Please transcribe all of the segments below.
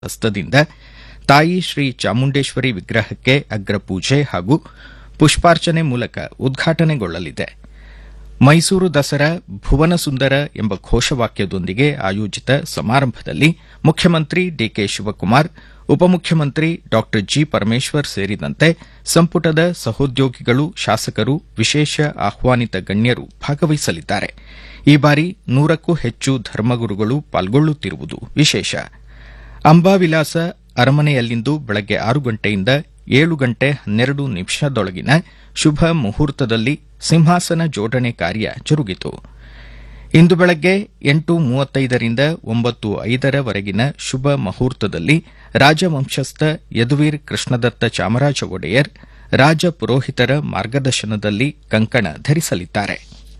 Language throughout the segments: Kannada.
ಹಸ್ತದಿಂದ ತಾಯಿ ಶ್ರೀ ಚಾಮುಂಡೇಶ್ವರಿ ವಿಗ್ರಹಕ್ಕೆ ಅಗ್ರಪೂಜೆ ಹಾಗೂ ಪುಷ್ಪಾರ್ಚನೆ ಮೂಲಕ ಉದ್ಘಾಟನೆಗೊಳ್ಳಲಿದೆ ಮೈಸೂರು ದಸರಾ ಭುವನ ಸುಂದರ ಎಂಬ ಘೋಷವಾಕ್ಯದೊಂದಿಗೆ ಆಯೋಜಿತ ಸಮಾರಂಭದಲ್ಲಿ ಮುಖ್ಯಮಂತ್ರಿ ಡಿಕೆ ಶಿವಕುಮಾರ್ ಉಪಮುಖ್ಯಮಂತ್ರಿ ಡಾ ಜಿ ಪರಮೇಶ್ವರ್ ಸೇರಿದಂತೆ ಸಂಪುಟದ ಸಹೋದ್ಯೋಗಿಗಳು ಶಾಸಕರು ವಿಶೇಷ ಆಹ್ವಾನಿತ ಗಣ್ಯರು ಭಾಗವಹಿಸಲಿದ್ದಾರೆ ಈ ಬಾರಿ ನೂರಕ್ಕೂ ಹೆಚ್ಚು ಧರ್ಮಗುರುಗಳು ಪಾಲ್ಗೊಳ್ಳುತ್ತಿರುವುದು ವಿಶೇಷ ಅಂಬಾವಿಲಾಸ ಅರಮನೆಯಲ್ಲಿಂದು ಬೆಳಗ್ಗೆ ಆರು ಗಂಟೆಯಿಂದ ಏಳು ಗಂಟೆ ಹನ್ನೆರಡು ನಿಮಿಷದೊಳಗಿನ ಶುಭ ಮುಹೂರ್ತದಲ್ಲಿ ಸಿಂಹಾಸನ ಜೋಡಣೆ ಕಾರ್ಯ ಜರುಗಿತು ಇಂದು ಬೆಳಗ್ಗೆ ಎಂಟು ಮೂವತ್ತೈದರಿಂದ ಒಂಬತ್ತು ಐದರವರೆಗಿನ ಶುಭ ಮುಹೂರ್ತದಲ್ಲಿ ರಾಜವಂಶಸ್ಥ ಯದುವೀರ್ ಕೃಷ್ಣದತ್ತ ಚಾಮರಾಜ ಒಡೆಯರ್ ರಾಜ ಪುರೋಹಿತರ ಮಾರ್ಗದರ್ಶನದಲ್ಲಿ ಕಂಕಣ ಧರಿಸಲಿದ್ದಾರೆ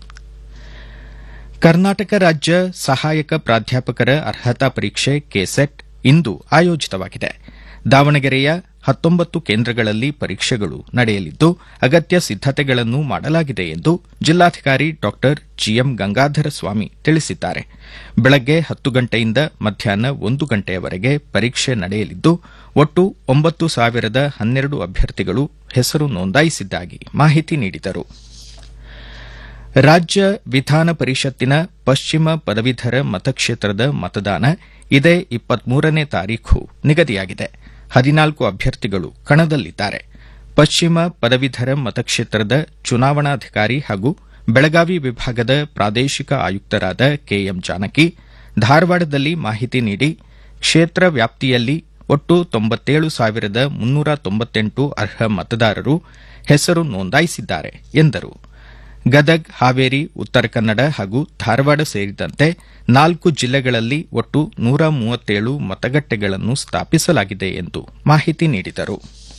ಕರ್ನಾಟಕ ರಾಜ್ಯ ಸಹಾಯಕ ಪ್ರಾಧ್ಯಾಪಕರ ಅರ್ಹತಾ ಪರೀಕ್ಷೆ ಕೆಸೆಟ್ ಇಂದು ಆಯೋಜಿತವಾಗಿದೆ ದಾವಣಗೆರೆಯ ಹತ್ತೊಂಬತ್ತು ಕೇಂದ್ರಗಳಲ್ಲಿ ಪರೀಕ್ಷೆಗಳು ನಡೆಯಲಿದ್ದು ಅಗತ್ಯ ಸಿದ್ದತೆಗಳನ್ನು ಮಾಡಲಾಗಿದೆ ಎಂದು ಜಿಲ್ಲಾಧಿಕಾರಿ ಡಾ ಜಿಎಂ ಗಂಗಾಧರ ಸ್ವಾಮಿ ತಿಳಿಸಿದ್ದಾರೆ ಬೆಳಗ್ಗೆ ಹತ್ತು ಗಂಟೆಯಿಂದ ಮಧ್ಯಾಹ್ನ ಒಂದು ಗಂಟೆಯವರೆಗೆ ಪರೀಕ್ಷೆ ನಡೆಯಲಿದ್ದು ಒಟ್ಟು ಒಂಬತ್ತು ಸಾವಿರದ ಹನ್ನೆರಡು ಅಭ್ಯರ್ಥಿಗಳು ಹೆಸರು ನೋಂದಾಯಿಸಿದ್ದಾಗಿ ಮಾಹಿತಿ ನೀಡಿದರು ರಾಜ್ಯ ವಿಧಾನ ಪರಿಷತ್ತಿನ ಪಶ್ಚಿಮ ಪದವೀಧರ ಮತಕ್ಷೇತ್ರದ ಮತದಾನ ಇದೇ ಇಪ್ಪತ್ಮೂರನೇ ತಾರೀಖು ನಿಗದಿಯಾಗಿದೆ ಹದಿನಾಲ್ಕು ಅಭ್ಯರ್ಥಿಗಳು ಕಣದಲ್ಲಿದ್ದಾರೆ ಪಶ್ಚಿಮ ಪದವೀಧರ ಮತಕ್ಷೇತ್ರದ ಚುನಾವಣಾಧಿಕಾರಿ ಹಾಗೂ ಬೆಳಗಾವಿ ವಿಭಾಗದ ಪ್ರಾದೇಶಿಕ ಆಯುಕ್ತರಾದ ಕೆಎಂ ಜಾನಕಿ ಧಾರವಾಡದಲ್ಲಿ ಮಾಹಿತಿ ನೀಡಿ ಕ್ಷೇತ್ರ ವ್ಯಾಪ್ತಿಯಲ್ಲಿ ಒಟ್ಟು ತೊಂಬತ್ತೇಳು ಸಾವಿರದ ಮುನ್ನೂರ ತೊಂಬತ್ತೆಂಟು ಅರ್ಹ ಮತದಾರರು ಹೆಸರು ನೋಂದಾಯಿಸಿದ್ದಾರೆ ಎಂದರು ಗದಗ್ ಹಾವೇರಿ ಉತ್ತರ ಕನ್ನಡ ಹಾಗೂ ಧಾರವಾಡ ಸೇರಿದಂತೆ ನಾಲ್ಕು ಜಿಲ್ಲೆಗಳಲ್ಲಿ ಒಟ್ಟು ನೂರ ಮೂವತ್ತೇಳು ಮತಗಟ್ಟೆಗಳನ್ನು ಸ್ಥಾಪಿಸಲಾಗಿದೆ ಎಂದು ಮಾಹಿತಿ ನೀಡಿದರು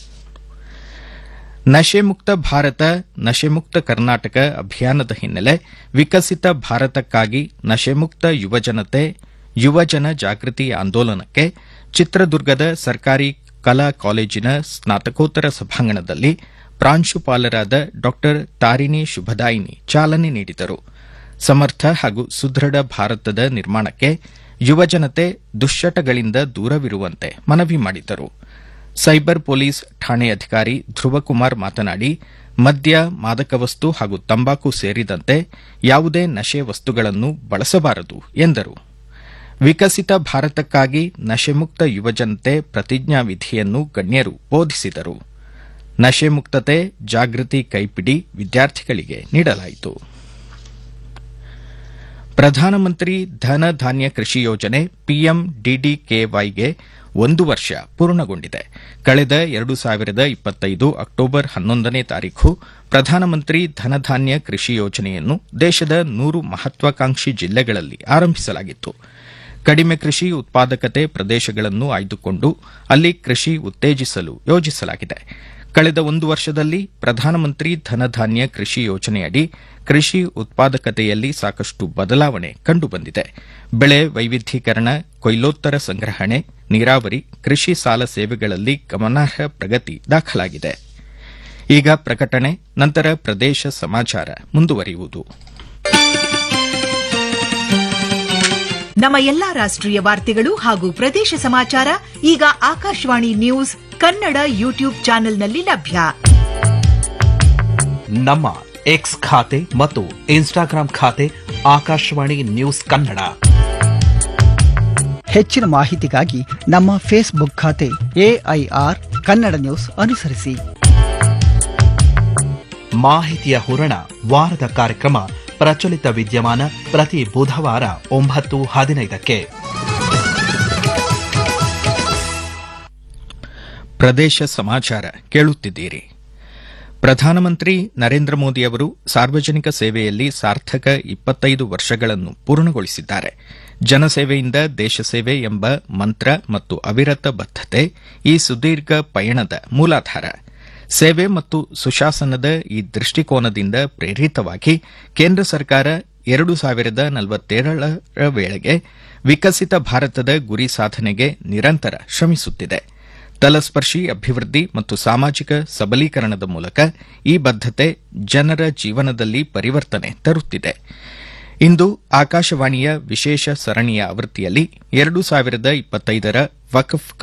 ನಶೆಮುಕ್ತ ಭಾರತ ನಶೆಮುಕ್ತ ಕರ್ನಾಟಕ ಅಭಿಯಾನದ ಹಿನ್ನೆಲೆ ವಿಕಸಿತ ಭಾರತಕ್ಕಾಗಿ ನಶೆಮುಕ್ತ ಯುವಜನತೆ ಯುವಜನ ಜಾಗೃತಿ ಆಂದೋಲನಕ್ಕೆ ಚಿತ್ರದುರ್ಗದ ಸರ್ಕಾರಿ ಕಲಾ ಕಾಲೇಜಿನ ಸ್ನಾತಕೋತ್ತರ ಸಭಾಂಗಣದಲ್ಲಿ ಪ್ರಾಂಶುಪಾಲರಾದ ಡಾ ತಾರಿಣಿ ಶುಭದಾಯಿನಿ ಚಾಲನೆ ನೀಡಿದರು ಸಮರ್ಥ ಹಾಗೂ ಸುದೃಢ ಭಾರತದ ನಿರ್ಮಾಣಕ್ಕೆ ಯುವಜನತೆ ದುಶ್ಚಟಗಳಿಂದ ದೂರವಿರುವಂತೆ ಮನವಿ ಮಾಡಿದರು ಸೈಬರ್ ಪೊಲೀಸ್ ಠಾಣೆ ಅಧಿಕಾರಿ ಧ್ರುವಕುಮಾರ್ ಮಾತನಾಡಿ ಮದ್ಯ ಮಾದಕ ವಸ್ತು ಹಾಗೂ ತಂಬಾಕು ಸೇರಿದಂತೆ ಯಾವುದೇ ನಶೆ ವಸ್ತುಗಳನ್ನು ಬಳಸಬಾರದು ಎಂದರು ವಿಕಸಿತ ಭಾರತಕ್ಕಾಗಿ ನಶೆಮುಕ್ತ ಯುವಜನತೆ ಪ್ರತಿಜ್ಞಾವಿಧಿಯನ್ನು ಗಣ್ಯರು ಬೋಧಿಸಿದರು ನಶೆ ಮುಕ್ತತೆ ಜಾಗೃತಿ ಕೈಪಿಡಿ ವಿದ್ಯಾರ್ಥಿಗಳಿಗೆ ನೀಡಲಾಯಿತು ಪ್ರಧಾನಮಂತ್ರಿ ಧನ ಧಾನ್ಯ ಕೃಷಿ ಯೋಜನೆ ಪಿಎಂ ಡಿಡಿಕೆವೈಗೆ ಒಂದು ವರ್ಷ ಪೂರ್ಣಗೊಂಡಿದೆ ಕಳೆದ ಎರಡು ಸಾವಿರದ ಇಪ್ಪತ್ತೈದು ಅಕ್ಟೋಬರ್ ಹನ್ನೊಂದನೇ ತಾರೀಖು ಪ್ರಧಾನಮಂತ್ರಿ ಧನಧಾನ್ಯ ಕೃಷಿ ಯೋಜನೆಯನ್ನು ದೇಶದ ನೂರು ಮಹತ್ವಾಕಾಂಕ್ಷಿ ಜಿಲ್ಲೆಗಳಲ್ಲಿ ಆರಂಭಿಸಲಾಗಿತ್ತು ಕಡಿಮೆ ಕೃಷಿ ಉತ್ಪಾದಕತೆ ಪ್ರದೇಶಗಳನ್ನು ಆಯ್ದುಕೊಂಡು ಅಲ್ಲಿ ಕೃಷಿ ಉತ್ತೇಜಿಸಲು ಯೋಜಿಸಲಾಗಿದೆ ಕಳೆದ ಒಂದು ವರ್ಷದಲ್ಲಿ ಪ್ರಧಾನಮಂತ್ರಿ ಧನಧಾನ್ಯ ಕೃಷಿ ಯೋಜನೆಯಡಿ ಕೃಷಿ ಉತ್ಪಾದಕತೆಯಲ್ಲಿ ಸಾಕಷ್ಟು ಬದಲಾವಣೆ ಕಂಡುಬಂದಿದೆ ಬೆಳೆ ವೈವಿಧ್ಯೀಕರಣ ಕೊಯ್ಲೋತ್ತರ ಸಂಗ್ರಹಣೆ ನೀರಾವರಿ ಕೃಷಿ ಸಾಲ ಸೇವೆಗಳಲ್ಲಿ ಗಮನಾರ್ಹ ಪ್ರಗತಿ ದಾಖಲಾಗಿದೆ ಈಗ ಪ್ರಕಟಣೆ ನಂತರ ಪ್ರದೇಶ ಸಮಾಚಾರ ಮುಂದುವರಿಯುವುದು ನಮ್ಮ ಎಲ್ಲಾ ರಾಷ್ಟ್ರೀಯ ವಾರ್ತೆಗಳು ಹಾಗೂ ಪ್ರದೇಶ ಸಮಾಚಾರ ಈಗ ಆಕಾಶವಾಣಿ ನ್ಯೂಸ್ ಕನ್ನಡ ಯೂಟ್ಯೂಬ್ ಚಾನೆಲ್ನಲ್ಲಿ ಲಭ್ಯ ನಮ್ಮ ಎಕ್ಸ್ ಖಾತೆ ಮತ್ತು ಇನ್ಸ್ಟಾಗ್ರಾಂ ಖಾತೆ ಆಕಾಶವಾಣಿ ನ್ಯೂಸ್ ಕನ್ನಡ ಹೆಚ್ಚಿನ ಮಾಹಿತಿಗಾಗಿ ನಮ್ಮ ಫೇಸ್ಬುಕ್ ಖಾತೆ ಎಐಆರ್ ಕನ್ನಡ ನ್ಯೂಸ್ ಅನುಸರಿಸಿ ಮಾಹಿತಿಯ ಹೂರಣ ವಾರದ ಕಾರ್ಯಕ್ರಮ ಪ್ರಚಲಿತ ವಿದ್ಯಮಾನ ಪ್ರತಿ ಬುಧವಾರ ಒಂಬತ್ತು ಹದಿನೈದಕ್ಕೆ ಪ್ರದೇಶ ಸಮಾಚಾರ ಕೇಳುತ್ತಿದ್ದೀರಿ ಪ್ರಧಾನಮಂತ್ರಿ ನರೇಂದ್ರ ಮೋದಿ ಅವರು ಸಾರ್ವಜನಿಕ ಸೇವೆಯಲ್ಲಿ ಸಾರ್ಥಕ ಇಪ್ಪತ್ತೈದು ವರ್ಷಗಳನ್ನು ಪೂರ್ಣಗೊಳಿಸಿದ್ದಾರೆ ಜನಸೇವೆಯಿಂದ ದೇಶ ಸೇವೆ ಎಂಬ ಮಂತ್ರ ಮತ್ತು ಅವಿರತ ಬದ್ಧತೆ ಈ ಸುದೀರ್ಘ ಪಯಣದ ಮೂಲಾಧಾರ ಸೇವೆ ಮತ್ತು ಸುಶಾಸನದ ಈ ದೃಷ್ಟಿಕೋನದಿಂದ ಪ್ರೇರಿತವಾಗಿ ಕೇಂದ್ರ ಸರ್ಕಾರ ಎರಡು ಸಾವಿರದ ನಲವತ್ತೇಳರ ವೇಳೆಗೆ ವಿಕಸಿತ ಭಾರತದ ಗುರಿ ಸಾಧನೆಗೆ ನಿರಂತರ ಶ್ರಮಿಸುತ್ತಿದೆ ತಲಸ್ಪರ್ಶಿ ಅಭಿವೃದ್ಧಿ ಮತ್ತು ಸಾಮಾಜಿಕ ಸಬಲೀಕರಣದ ಮೂಲಕ ಈ ಬದ್ಧತೆ ಜನರ ಜೀವನದಲ್ಲಿ ಪರಿವರ್ತನೆ ತರುತ್ತಿದೆ ಇಂದು ಆಕಾಶವಾಣಿಯ ವಿಶೇಷ ಸರಣಿಯ ಆವೃತ್ತಿಯಲ್ಲಿ ಎರಡು ಸಾವಿರದ ಇಪ್ಪತ್ತೈದರ ವಕ್ಫ್